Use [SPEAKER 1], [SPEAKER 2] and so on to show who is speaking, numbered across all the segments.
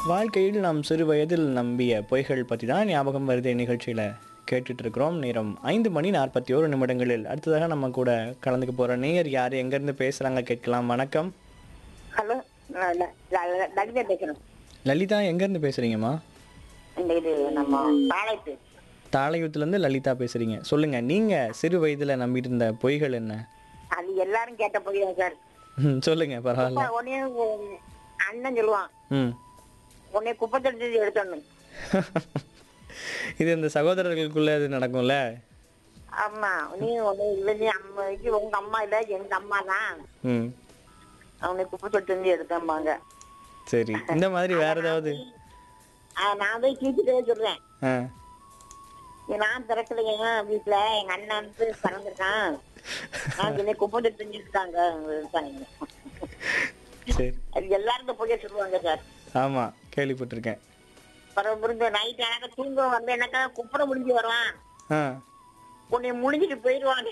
[SPEAKER 1] வாழ்க்கையில் நாம் சிறு வயதில் நம்பிய பொய்கள் பற்றி தான் ஞாபகம் வருதே நிகழ்ச்சியில் கேட்டுட்டு இருக்கிறோம் நேரம் ஐந்து மணி நாற்பத்தி ஓரு நிமிடங்களில் அடுத்ததாக நம்ம கூட கலந்துக்க போகிற நேயர் யார் எங்கேருந்து பேசுகிறாங்க கேட்கலாம் வணக்கம்
[SPEAKER 2] ஹலோ நான் ல- ல- ல- லலிதா பேசுறேன்
[SPEAKER 1] லலிதா எங்கேருந்து பேசுகிறீங்கம்மா
[SPEAKER 2] இந்த இது நம்ம பாளையத்து
[SPEAKER 1] தாளையத்துலேருந்து லலிதா பேசுகிறீங்க சொல்லுங்கள் நீங்கள் சிறு வயதில் நம்பிட்டு இருந்த பொய்கள் என்ன
[SPEAKER 2] அது எல்லாரும் கேட்ட போய் சார்
[SPEAKER 1] ம், சொல்லுங்க பரவாயில்ல
[SPEAKER 2] உடனே உம், அண்ணன் சொல்லுவான்
[SPEAKER 1] ம்
[SPEAKER 2] உடனே குப்பை தடுத்து எடுத்தோன்னு
[SPEAKER 1] இது இந்த சகோதரர்களுக்குள்ள இது நடக்கும்ல
[SPEAKER 2] ஆமா நீ உன்னை இல்ல நீ அம்மா இது உங்க அம்மா இல்ல எங்க அம்மா தான்
[SPEAKER 1] ம்
[SPEAKER 2] அவனை குப்பை தொட்டு வந்து எடுத்தம்பாங்க
[SPEAKER 1] சரி இந்த மாதிரி வேற ஏதாவது
[SPEAKER 2] நான் போய் கீழ்ச்சிட்டே சொல்றேன்
[SPEAKER 1] ஆ
[SPEAKER 2] நான் திறக்கலைங்க வீட்டுல எங்க அண்ணன் வந்து பிறந்திருக்கான் நான் என்னை குப்பை தொட்டு செஞ்சுட்டாங்க எடுத்தாங்க
[SPEAKER 1] சரி
[SPEAKER 2] அது எல்லாரும் போய் சொல்லுவாங்க சார்
[SPEAKER 1] ஆமாம் கேள்விப்பட்டிருக்கேன்
[SPEAKER 2] பரவ புரிஞ்சு நைட் எனக்கு தூங்க வந்து எனக்கா குப்புற முடிஞ்சு வருவான்
[SPEAKER 1] ஆ
[SPEAKER 2] உன்னை முடிஞ்சிட்டு போயிடுவாங்க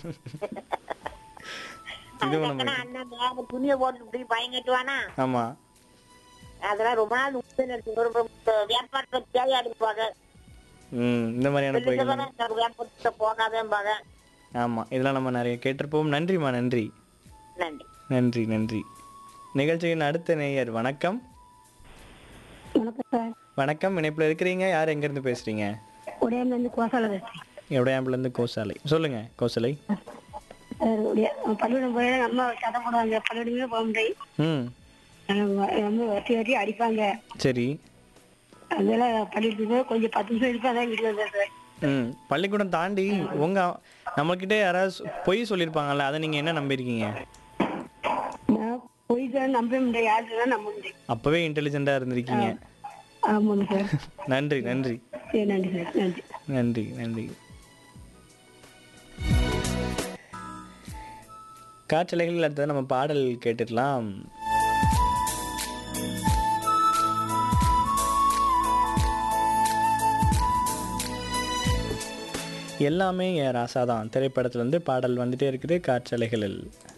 [SPEAKER 1] இது ஒண்ணு
[SPEAKER 2] அதுக்கப்புறம் அண்ணன் மேல துணியை போட்டு இப்படி பயம் கட்டுவானா
[SPEAKER 1] ஆமாம்
[SPEAKER 2] அதெல்லாம் ரொம்ப நாள் உப்பு எடுத்து ஒரு வியாபாரத்தை தேவையா இருப்பாங்க
[SPEAKER 1] ம் இந்த மாதிரியான பொய்கள்
[SPEAKER 2] வியாபாரத்தை போகாதேம்பாங்க
[SPEAKER 1] ஆமாம் இதெல்லாம் நம்ம நிறைய கேட்டிருப்போம் நன்றிம்மா நன்றி
[SPEAKER 2] நன்றி
[SPEAKER 1] நன்றி நன்றி நிகழ்ச்சியின் அடுத்த நேயர் வணக்கம்
[SPEAKER 3] வணக்கம் சார்
[SPEAKER 1] வணக்கம் இணைப்பில் இருக்கிறீங்க யார் எங்கேருந்து பேசுகிறீங்க
[SPEAKER 3] உடையாமலேருந்து கோசால பேசுறேன்
[SPEAKER 1] எவ்வளோயாம்புலேருந்து கோசாலை சொல்லுங்கள் கோசலை
[SPEAKER 3] சார் உடைய பள்ளிக்கூடம் போய் அம்மா சத்தம் போடுவாங்க பள்ளிக்கூடமே போக முடியும்
[SPEAKER 1] ம்
[SPEAKER 3] ரொம்ப வட்டி வட்டி அடிப்பாங்க
[SPEAKER 1] சரி
[SPEAKER 3] அதனால பள்ளிக்கூடத்துக்கு போய் கொஞ்சம் பத்து நிமிஷம் இருப்பேன் அதான் வீட்டுக்கு வந்தேன் சார்
[SPEAKER 1] ம் பள்ளிக்கூடம் தாண்டி உங்கள் நம்மக்கிட்ட யாராவது சொ- பொய் சொல்லியிருப்பாங்கல்ல அதை நீங்கள் என்ன நம்பியிருக்கீங்க
[SPEAKER 3] நான் போய் தான் நம்ப முடியும் யாருக்கு தான் நம்ப முடியும்
[SPEAKER 1] அப்போவே இன்டெலிஜென்ட்டாக இருந்திருக்கீங்க
[SPEAKER 3] ஆமாங்க சார்
[SPEAKER 1] நன்றி நன்றி
[SPEAKER 3] சரி நன்றி சார் நன்றி
[SPEAKER 1] நன்றி நன்றி காற்றலைகளில் அடுத்தது நம்ம பாடல் கேட்டுடலாம் எல்லாமே என் ராசா தான் திரைப்படத்துல இருந்து பாடல் வந்துட்டே இருக்குது காற்றலைகளில்